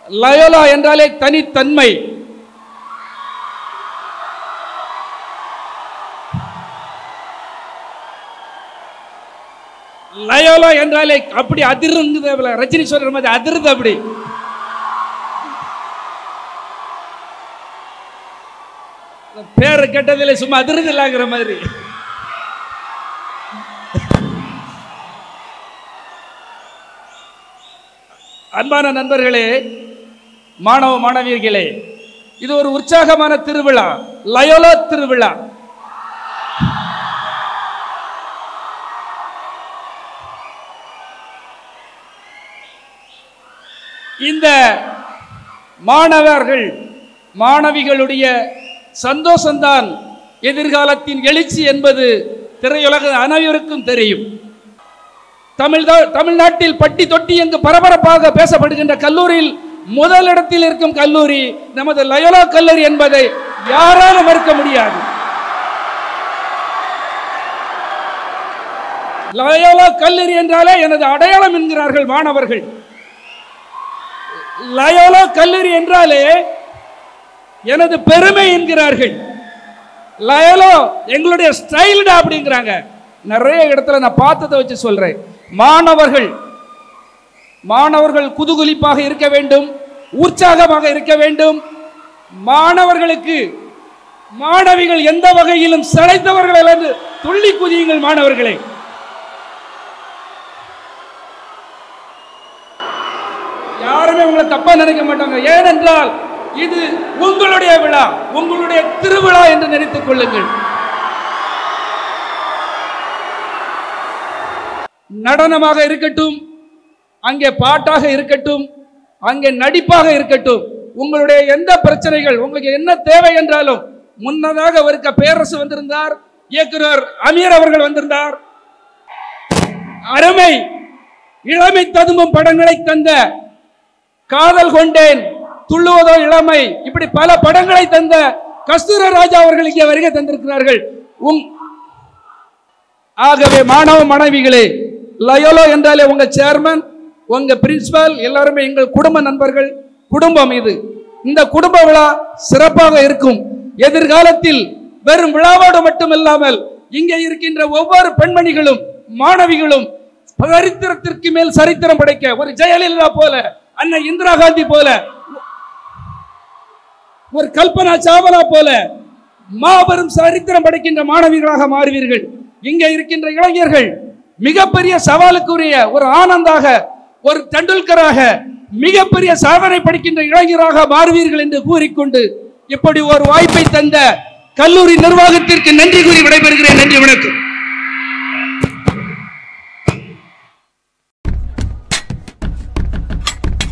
Loyola என்றாலே தனித்தன்மை Loyola என்றாலே அப்படி அதிருங்குது ரஜினி சொல்ற மாதிரி அதிருது அப்படி பேரை கேட்டதில்லை சும்மா அதிருது இல்லைங்கிற மாதிரி அன்பான நண்பர்களே மாணவ மாணவியர்களே இது ஒரு உற்சாகமான திருவிழா லயோலா திருவிழா இந்த மாணவர்கள் மாணவிகளுடைய சந்தோஷம்தான் எதிர்காலத்தின் எழுச்சி என்பது திரையுலக அனைவருக்கும் தெரியும் தமிழ் தமிழ்நாட்டில் பட்டி தொட்டி எங்கு பரபரப்பாக பேசப்படுகின்ற கல்லூரியில் முதலிடத்தில் இருக்கும் கல்லூரி நமது லயோலா கல்லூரி என்பதை யாராலும் மறுக்க முடியாது லயோலா கல்லூரி என்றாலே எனது அடையாளம் என்கிறார்கள் மாணவர்கள் லயோலா கல்லூரி என்றாலே எனது பெருமை என்கிறார்கள் லயோலோ எங்களுடைய ஸ்டைல்டா அப்படிங்கிறாங்க நிறைய இடத்துல நான் பார்த்ததை வச்சு சொல்றேன் மாணவர்கள் மாணவர்கள் குதூகலிப்பாக இருக்க வேண்டும் உற்சாகமாக இருக்க வேண்டும் மாணவர்களுக்கு மாணவிகள் எந்த வகையிலும் சிலைத்தவர்கள் என்று துள்ளி குதியுங்கள் மாணவர்களே யாருமே உங்களை தப்பா நினைக்க மாட்டாங்க ஏனென்றால் இது உங்களுடைய விழா உங்களுடைய திருவிழா என்று நினைத்துக் கொள்ளுங்கள் நடனமாக இருக்கட்டும் அங்கே பாட்டாக இருக்கட்டும் அங்கே நடிப்பாக இருக்கட்டும் உங்களுடைய எந்த பிரச்சனைகள் உங்களுக்கு என்ன தேவை என்றாலும் முன்னதாக ஒருக்க பேரரசு வந்திருந்தார் இயக்குனர் அமீர் அவர்கள் வந்திருந்தார் அருமை இளமை ததும்பும் படங்களை தந்த காதல் கொண்டேன் துள்ளுவதோ இளமை இப்படி பல படங்களை தந்த கஸ்தூர ராஜா அவர்கள் இங்கே வருகை தந்திருக்கிறார்கள் உங் ஆகவே மாணவ மாணவிகளே லயோலோ என்றாலே உங்க சேர்மன் உங்க பிரின்சிபால் எல்லாருமே எங்கள் குடும்ப நண்பர்கள் குடும்பம் இது இந்த குடும்ப விழா சிறப்பாக இருக்கும் எதிர்காலத்தில் வெறும் விழாவோடு மட்டுமில்லாமல் இங்கே இருக்கின்ற ஒவ்வொரு பெண்மணிகளும் மாணவிகளும் சரித்திரத்திற்கு மேல் சரித்திரம் படைக்க ஒரு ஜெயலலிதா போல அன்னை இந்திரா காந்தி போல ஒரு கல்பனா சாவலா போல மாபெரும் சரித்திரம் படைக்கின்ற மாணவிகளாக மாறுவீர்கள் இங்கே இருக்கின்ற இளைஞர்கள் மிகப்பெரிய சவாலுக்குரிய ஒரு ஆனந்தாக ஒரு டெண்டுல்கராக மிகப்பெரிய சாதனை படிக்கின்ற இளைஞராக மாறுவீர்கள் என்று கூறிக்கொண்டு இப்படி ஒரு வாய்ப்பை தந்த கல்லூரி நிர்வாகத்திற்கு நன்றி கூறி விடைபெறுகிறேன் நன்றி வணக்கம்